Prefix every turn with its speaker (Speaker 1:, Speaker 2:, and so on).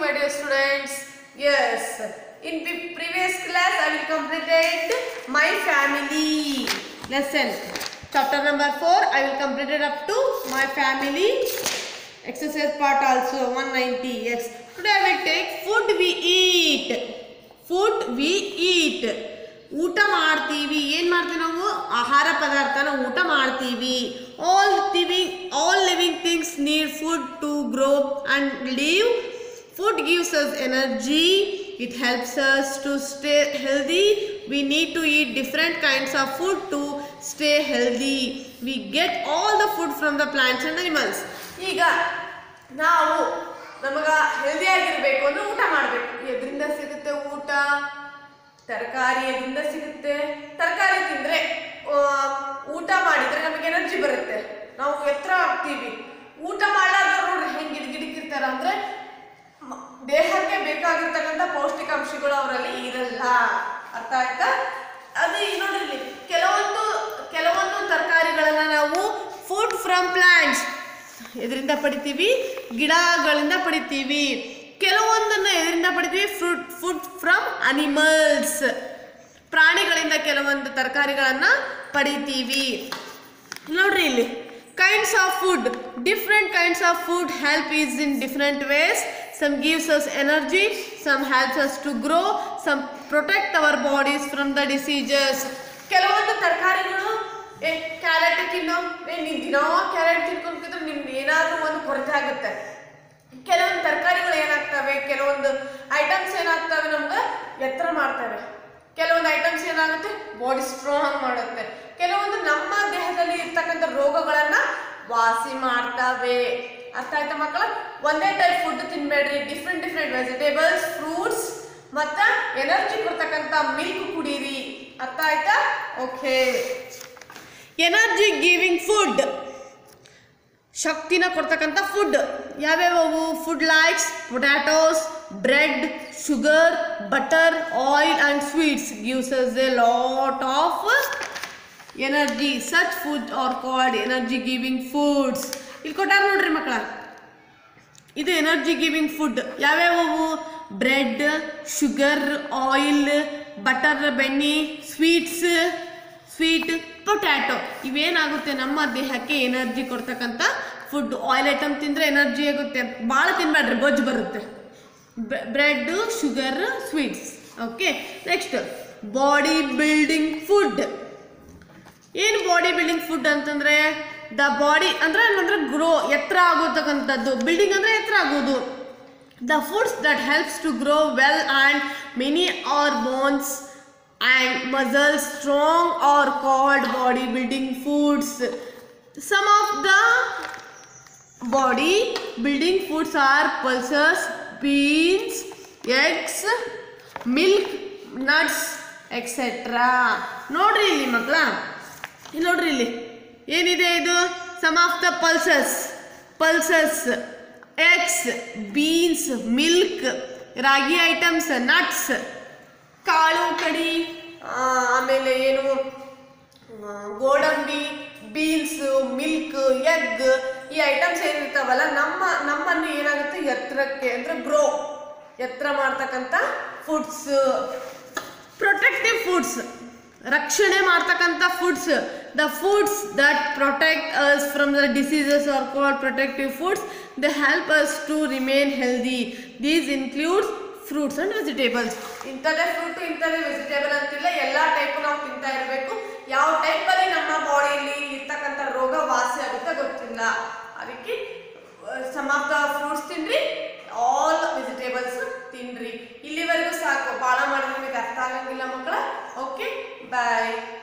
Speaker 1: my dear students. Yes, in the previous class I will completed my family lesson. Chapter number 4 I will complete it up to my family exercise part also 190 yes. Today I will take food we eat. Food we eat. ಊಟ ಮಾಡ್ತೀವಿ ಏನು ಮಾಡ್ತೀವಿ ನಾವು ಆಹಾರ ಪದಾರ್ಥನ ಊಟ ಮಾಡ್ತೀವಿ all living all living things need food to grow and live food gives us energy it helps us to stay healthy we need to eat different kinds of food to stay healthy we get all the food from the plants and animals ಈಗ ನಾವು ನಮಗ healthy ಆಗಿರ್ಬೇಕು ಅಂದ್ರೆ ಊಟ ಮಾಡಬೇಕು ಎದ್ರಿಂದ ಸಿಗುತ್ತೆ ಊಟ ತರಕಾರಿ ಎದ್ರಿಂದ ಸಿಗುತ್ತೆ ತರಕಾರಿ ತಿಂದ್ರೆ ಆ, ಊಟ ಮಾಡಿದ್ರೆ ನಮಗೆ ಎನರ್ಜಿ ಬರುತ್ತೆ ನಾವು ಎತ್ತರ ಆಗ್ತೀವಿ ಊಟ ಮಾಡಲಾರ್ದವ್ರು ನೋಡ್ರಿ ಹೆಂಗೆ ಗಿಡಗಿಡಿಕಿರ್ತಾರ ಅಂದ್ರೆ ಮ- ದೇಹಕ್ಕೆ ಬೇಕಾಗಿರ್ತಕ್ಕಂಥ ಪೌಷ್ಟಿಕಾಂಶಗಳು ಅವರಲ್ಲಿ ಇರಲ್ಲ ಅರ್ಥ ಆಯ್ತಾ ಅದು ಈಗ ನೋಡ್ರಿ ಇಲ್ಲಿ ಕೆಲವೊಂದು ಕೆಲವೊಂದು ತರಕಾರಿಗಳನ್ನ ನಾವು ಫುಡ್ ಫ್ರಮ್ ಪ್ಲಾಂಟ್ಸ್ ಇದರಿಂದ ಪಡಿತೀವಿ ಗಿಡಗಳಿಂದ ಪಡಿತೀವಿ ಕೆಲವೊಂದನ್ನು ಎದರಿಂದ ಪಡಿತೀವಿ ಫ್ರೂಟ್ ಫುಡ್ ಫ್ರಮ್ ಅನಿಮಲ್ಸ್ ಪ್ರಾಣಿಗಳಿಂದ ಕೆಲವೊಂದು ತರಕಾರಿಗಳನ್ನು ಪಡಿತೀವಿ ನೋಡ್ರಿ ಇಲ್ಲಿ kinds of food different kinds of food help us in different ways some gives us energy some helps us to grow some protect our bodies from the diseases ಕೆಲವೊಂದು ತರಕಾರಿಗಳು ಏ carrot ತಿನ್ನೋ ಏ ನೀನು ದಿನೋ ಕ್ಯಾರೆಟ್ ತಿನ್ಕೊಂಡ್ರೆ ನಿಮ್ಗೆ ಏನಾದರೂ ಒಂದು ಕೊರತೆ ಆಗುತ್ತೆ ಕೆಲವೊಂದು ತರಕಾರಿಗಳು ಏನಾಗ್ತವೆ ಕೆಲವೊಂದು ಐಟಮ್ಸ್ ಏನಾಗ್ತವೆ ನಮ್ಗೆ ಎತ್ತರ ಮಾಡ್ತವೆ ಕೆಲವೊಂದು ಐಟಮ್ಸ್ ಏನಾಗುತ್ತೆ ಬಾಡಿ ಸ್ಟ್ರಾಂಗ್ ಮಾಡುತ್ತೆ ಕೆಲವೊಂದು ನಮ್ಮ ದೇಹದಲ್ಲಿ ಇರ್ತಕ್ಕಂಥ ರೋಗಗಳನ್ನ ವಾಸಿ ಮಾಡ್ತವೆ ಅರ್ಥ ಆಯ್ತಾ ಮಕ್ಕಳ ಒಂದೇ ಟೈಪ್ ಫುಡ್ ತಿನ್ಬೇಡ್ರಿ ಡಿಫ್ರೆಂಟ್ ಡಿಫ್ರೆಂಟ್ ವೆಜಿಟೇಬಲ್ಸ್ ಫ್ರೂಟ್ಸ್ ಮತ್ತ ಎನರ್ಜಿ ಕೊಡ್ತಕ್ಕಂಥ ಮಿಲ್ಕ್ ಕುಡೀರಿ ಅರ್ಥ ಆಯ್ತಾ ಓಕೆ ಎನರ್ಜಿ ಗಿವಿಂಗ್ ಫುಡ್ ಶಕ್ತಿನ ಕೊಡ್ತಕ್ಕಂಥ ಫುಡ್ ಯಾವ್ಯಾವವು food likes potatoes bread sugar butter oil and sweets gives us a lot of energy such food are called energy giving foods ಇಲ್ಲಿ ಕೊಟ್ಟಾರ ನೋಡ್ರಿ ಮಕ್ಕಳ ಇದು ಎನರ್ಜಿ ಗಿವಿಂಗ್ ಫುಡ್ ಯಾವ್ಯಾವವು ಬ್ರೆಡ್ ಶುಗರ್ ಆಯಿಲ್ ಬಟರ್ ಬೆಣ್ಣೆ ಸ್ವೀಟ್ಸ್ ಸ್ವೀಟ್ ಪೊಟ್ಯಾಟೊ ಇವೇನಾಗುತ್ತೆ ನಮ್ಮ ದೇಹಕ್ಕೆ ಎನರ್ಜಿ ಕೊಡ್ತಕ್ಕಂಥ ಫುಡ್ ಆಯಿಲ್ ಐಟಮ್ ತಿಂದರೆ ಎನರ್ಜಿ ಆಗುತ್ತೆ ಭಾಳ ತಿನ್ಬೇಡ್ರಿ ಬೊಜ್ಜು ಬರುತ್ತೆ bread sugar sweets okay next body building food ಏನು ಬಾಡಿ ಬಿಲ್ಡಿಂಗ್ ಫುಡ್ ಅಂತಂದ್ರೆ ದ ಬಾಡಿ ಅಂದ್ರೆ ಅಂದ್ರೆ ಗ್ರೋ ಎತ್ತರ ಆಗೋತಕ್ಕಂಥದ್ದು ಬಿಲ್ಡಿಂಗ್ ಅಂದ್ರೆ ಎತ್ತರ ಆಗೋದು the foods that helps to grow well and many are bones and muscles strong are called body building foods some of the body building foods are pulses beans eggs milk nuts etcetera ನೋಡ್ರಿ ಇಲ್ಲಿ ಮಕ್ಕಳ ಇಲ್ಲಿ ನೋಡ್ರಿ ಇಲ್ಲಿ ಏನಿದೆ ಇದು some of the pulses pulses eggs beans milk ರಾಗಿ items nuts ಕಾಳು ಕಡಿ ಆ, ಆಮೇಲೆ ಏನು ಆ, ಗೋಡಂಬಿ ಬೀನ್ಸ್ ಮಿಲ್ಕ್ ಎಗ್ ಈ ಐಟಮ್ಸ್ ಏನಿರ್ತಾವಲ್ಲ ನಮ್ಮ ನಮ್ಮನ್ನು ಏನಾಗುತ್ತೆ ಎತ್ತರಕ್ಕೆ ಅಂದ್ರೆ ಗ್ರೋ ಎತ್ತರ ಮಾಡ್ತಕ್ಕಂಥ ಫುಡ್ಸ್ ಪ್ರೊಟೆಕ್ಟಿವ್ ಫುಡ್ಸ್ ರಕ್ಷಣೆ ಮಾಡ್ತಕ್ಕಂಥ foods the foods that protect us from the diseases are called protective foods they help us to remain healthy these includes fruits and vegetables ಇಂಥದೇ ಫ್ರೂಟ್ ಇಂಥದೇ ವೆಜಿಟೇಬಲ್ ಅಂತಿಲ್ಲ ಎಲ್ಲ ಟೈಪು ನಾವು ತಿಂತಾ ಇರಬೇಕು ಯಾವ ಟೈಪಲ್ಲಿ ನಮ್ಮ ಬಾಡಿಯಲ್ಲಿ ಇರ್ತಕ್ಕಂಥ ರೋಗ ವಾಸಿ ಆಗುತ್ತೆ ಗೊತ್ತಿಲ್ಲ ಅದಕ್ಕೆ ಸಮ್ ಆಫ್ ದ ಫ್ರೂಟ್ಸ್ ತಿನ್ರಿ ಆಲ್ ವೆಜಿಟೇಬಲ್ಸ್ ತಿನ್ರಿ ಇಲ್ಲಿವರೆಗೂ ಸಾಕು ಭಾಳ ಮಾಡಿದ್ರೆ ನಿಮಗೆ ಅರ್ಥ ಆಗಂಗಿಲ್ಲ ಮಕ್ಕಳ ಓಕೆ ಬಾಯ್